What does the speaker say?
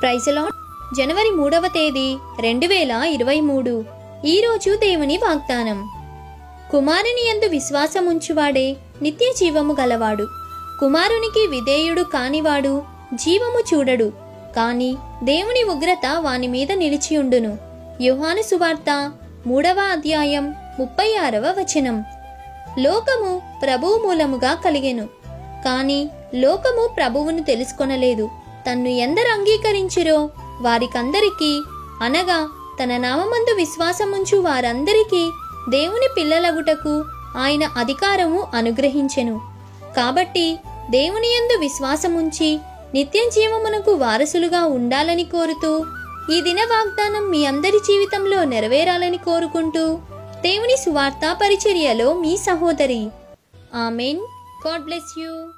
ప్రైజలాట్ జనవరి మూడవ తేదీ రెండు వేల ఇరవై మూడు ఈరోజు దేవుని వాగ్దానం కుమారుని యందు విశ్వాసముంచువాడే నిత్య జీవము గలవాడు కుమారునికి విధేయుడు కానివాడు జీవము చూడడు కాని దేవుని ఉగ్రత వాని మీద నిలిచియుండును యోహాను సువార్త మూడవ అధ్యాయం ముప్పై ఆరవ వచనం లోకము ప్రభువు మూలముగా కలిగెను కాని లోకము ప్రభువును తెలుసుకొనలేదు తన్ను ఎందరు అంగీకరించిరో వారికందరికీ అనగా తన నామమందు విశ్వాసముంచు వారందరికీ దేవుని పిల్లలగుటకు ఆయన అధికారము అనుగ్రహించెను కాబట్టి దేవుని యందు విశ్వాసముంచి నిత్య జీవమునకు వారసులుగా ఉండాలని కోరుతూ ఈ దిన వాగ్దానం మీ అందరి జీవితంలో నెరవేరాలని కోరుకుంటూ దేవుని సువార్తా పరిచర్యలో మీ సహోదరి ఆమెన్ గాడ్ బ్లెస్ యూ